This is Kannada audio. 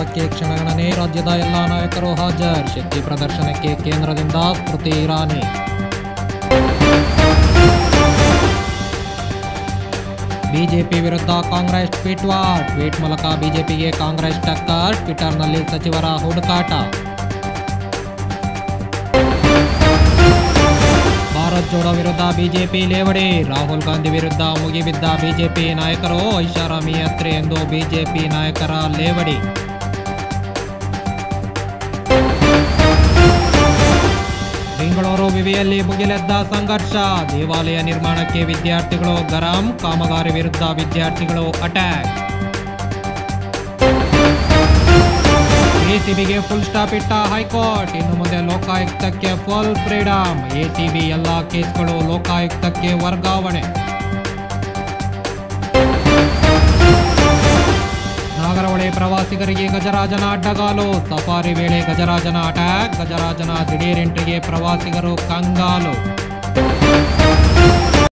ಕಾರ್ಯಕ್ರಮಕ್ಕೆ ಕ್ಷಣಗಣನೆ ರಾಜ್ಯದ ಎಲ್ಲ ನಾಯಕರು ಹಾಜರ್ ಶಕ್ತಿ ಪ್ರದರ್ಶನಕ್ಕೆ ಕೇಂದ್ರದಿಂದ ಸ್ಮೃತಿ ಇರಾನಿ ಬಿಜೆಪಿ ವಿರುದ್ಧ ಕಾಂಗ್ರೆಸ್ ಟ್ವೀಟ್ ವಾರ್ ಟ್ವೀಟ್ ಮೂಲಕ ಬಿಜೆಪಿಗೆ ಕಾಂಗ್ರೆಸ್ ಟಕ್ಕರ್ ಟ್ವಿಟರ್ನಲ್ಲಿ ಸಚಿವರ ಹುಡುಕಾಟ ಭಾರತ್ ಜೋಡೋ ವಿರುದ್ಧ ಬಿಜೆಪಿ ಲೇವಡಿ ರಾಹುಲ್ ಗಾಂಧಿ ವಿರುದ್ಧ ಮುಗಿಬಿದ್ದ ಬಿಜೆಪಿ ನಾಯಕರು ಐಷಾರಾಮಿ ಯಾತ್ರೆ ಎಂದು ಬಿಜೆಪಿ ನಾಯಕರ ಲೇವಡಿ ಬೆಂಗಳೂರು ವಿವಿಯಲ್ಲಿ ಮುಗಿಲೆದ್ದ ಸಂಘರ್ಷ ದೇವಾಲಯ ನಿರ್ಮಾಣಕ್ಕೆ ವಿದ್ಯಾರ್ಥಿಗಳು ಗರಂ ಕಾಮಗಾರಿ ವಿರುದ್ಧ ವಿದ್ಯಾರ್ಥಿಗಳು ಅಟ್ಯಾಕ್ ಎಸಿಬಿಗೆ ಫುಲ್ ಸ್ಟಾಪ್ ಇಟ್ಟ ಹೈಕೋರ್ಟ್ ಇನ್ನು ಮುಂದೆ ಲೋಕಾಯುಕ್ತಕ್ಕೆ ಫುಲ್ ಫ್ರೀಡಮ್ ಎಸಿಬಿ ಎಲ್ಲ ಕೇಸ್ಗಳು ಲೋಕಾಯುಕ್ತಕ್ಕೆ ವರ್ಗಾವಣೆ ನಾಗರಹೊಳೆ ಪ್ರವಾಸಿಗರಿಗೆ ಗಜರಾಜನ ಅಡ್ಡಗಾಲು ಸಫಾರಿ ವೇಳೆ ಗಜರಾಜನ ಅಟ್ಯಾಕ್ ಗಜರಾಜನ ದಿಢೀರ್ ಎಂಟ್ರಿಗೆ ಪ್ರವಾಸಿಗರು ಕಂಗಾಲು